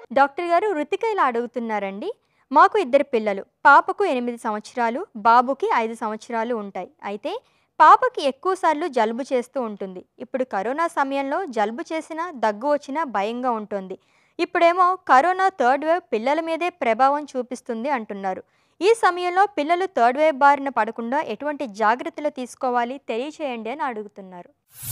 doctor గారు రుతిక ఇలా అడుగుతున్నారండి మాకు ఇద్దరు పిల్లలు పాపకు ఎనిమిది సంవత్సరాలు బాబుకి ఐదు సంవత్సరాలు ఉంటాయి అయితే పాపకి ఎక్కువసార్లు జలుబు చేస్తూ ఉంటుంది ఇప్పుడు కరోనా సమయంలో జలుబు చేసినా దగ్గు వచ్చినా భయంగా ఉంటుంది ఇప్పుడేమో కరోనా థర్డ్ వేవ్ పిల్లల మీదే ప్రభావం చూపిస్తుంది అంటున్నారు ఈ సమయంలో పిల్లలు థర్డ్ వేవ్ బారిన పడకుండా ఎటువంటి జాగ్రత్తలు తీసుకోవాలి తెలియచేయండి అని అడుగుతున్నారు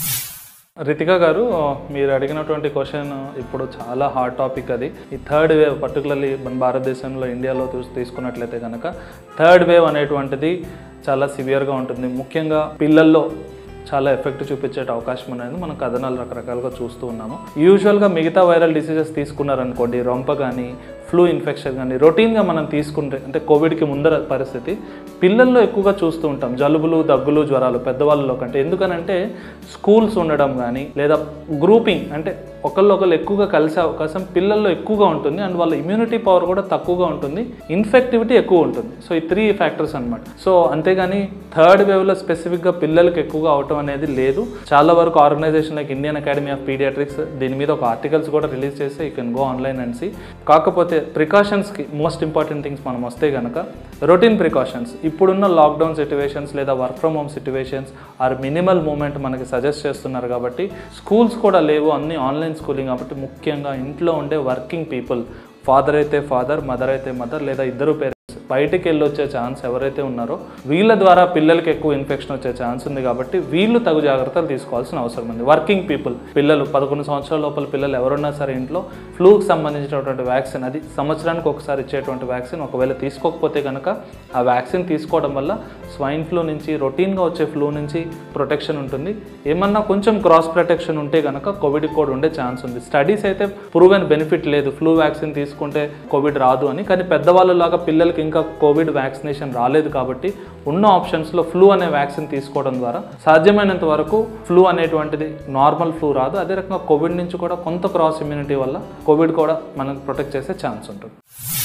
రితిక గారు మీరు అడిగినటువంటి క్వశ్చన్ ఇప్పుడు చాలా హాట్ టాపిక్ అది ఈ థర్డ్ వేవ్ పర్టికులర్లీ మన భారతదేశంలో ఇండియాలో చూసి తీసుకున్నట్లయితే కనుక థర్డ్ వేవ్ అనేటువంటిది చాలా సివియర్గా ఉంటుంది ముఖ్యంగా పిల్లల్లో చాలా ఎఫెక్ట్ చూపించే అవకాశం అనేది మనం కథనాలు రకరకాలుగా చూస్తూ ఉన్నాము యూజువల్గా మిగతా వైరల్ డిసీజెస్ తీసుకున్నారనుకోండి రొంప కానీ ఫ్లూ ఇన్ఫెక్షన్ కానీ రొటీన్గా మనం తీసుకుంటే అంటే కోవిడ్కి ముందర పరిస్థితి పిల్లల్లో ఎక్కువగా చూస్తూ ఉంటాం జలుబులు దగ్గులు జ్వరాలు పెద్దవాళ్ళలో కంటే ఎందుకనంటే స్కూల్స్ ఉండడం కానీ లేదా గ్రూపింగ్ అంటే ఒకళ్ళు ఒకళ్ళు ఎక్కువగా కలిసే అవకాశం పిల్లల్లో ఎక్కువగా ఉంటుంది అండ్ వాళ్ళ ఇమ్యూనిటీ పవర్ కూడా తక్కువగా ఉంటుంది ఇన్ఫెక్టివిటీ ఎక్కువ ఉంటుంది సో ఈ త్రీ ఫ్యాక్టర్స్ అనమాట సో అంతేగాని థర్డ్ వేవ్లో స్పెసిఫిక్గా పిల్లలకి ఎక్కువగా అవటం అనేది లేదు చాలా వరకు organisation like Indian academy of paediatrics దీని మీద ఒక ఆర్టికల్స్ కూడా రిలీజ్ చేస్తే you can go online and see కాకపోతే ప్రికాషన్స్కి మోస్ట్ ఇంపార్టెంట్ థింగ్స్ మనం వస్తే కనుక రొటీన్ ప్రికాషన్స్ ఇప్పుడున్న లాక్డౌన్ సిట్యువేషన్స్ లేదా work from home situations are minimal movement మనకి సజెస్ట్ చేస్తున్నారు కాబట్టి స్కూల్స్ కూడా లేవు అన్ని ఆన్లైన్ స్కూలింగ్ కాబట్టి ముఖ్యంగా ఇంట్లో ఉండే వర్కింగ్ పీపుల్ ఫాదర్ అయితే ఫాదర్ మదర్ అయితే మదర్ లేదా ఇద్దరు పేరెంట్స్ బయటికి వెళ్ళి వచ్చే ఛాన్స్ ఎవరైతే ఉన్నారో వీళ్ళ ద్వారా పిల్లలకి ఎక్కువ ఇన్ఫెక్షన్ వచ్చే ఛాన్స్ ఉంది కాబట్టి వీళ్ళు తగు జాగ్రత్తలు తీసుకోవాల్సిన అవసరం ఉంది వర్కింగ్ పీపుల్ పిల్లలు పదకొండు సంవత్సరాల లోపల పిల్లలు ఎవరున్నా సరే ఇంట్లో ఫ్లూకి సంబంధించినటువంటి వ్యాక్సిన్ అది సంవత్సరానికి ఒకసారి ఇచ్చేటువంటి వ్యాక్సిన్ ఒకవేళ తీసుకోకపోతే కనుక ఆ వ్యాక్సిన్ తీసుకోవడం వల్ల స్వైన్ ఫ్లూ నుంచి రొటీన్గా వచ్చే ఫ్లూ నుంచి ప్రొటెక్షన్ ఉంటుంది ఏమన్నా కొంచెం క్రాస్ ప్రొటెక్షన్ ఉంటే కనుక కోవిడ్ కూడా ఉండే ఛాన్స్ ఉంది స్టడీస్ అయితే ప్రూవెన్ బెనిఫిట్ లేదు ఫ్లూ వ్యాక్సిన్ తీసుకుంటే కోవిడ్ రాదు అని కానీ పెద్దవాళ్ళలాగా పిల్లలకి ఇంకా కోవిడ్ వ్యాక్సినేషన్ రాలేదు కాబట్టి ఉన్న ఆప్షన్స్లో ఫ్లూ అనే వ్యాక్సిన్ తీసుకోవడం ద్వారా సాధ్యమైనంత వరకు ఫ్లూ అనేటువంటిది నార్మల్ ఫ్లూ రాదు అదే రకంగా కోవిడ్ నుంచి కూడా కొంత క్రాస్ ఇమ్యూనిటీ వల్ల కోవిడ్ కూడా మనకు ప్రొటెక్ట్ చేసే ఛాన్స్ ఉంటుంది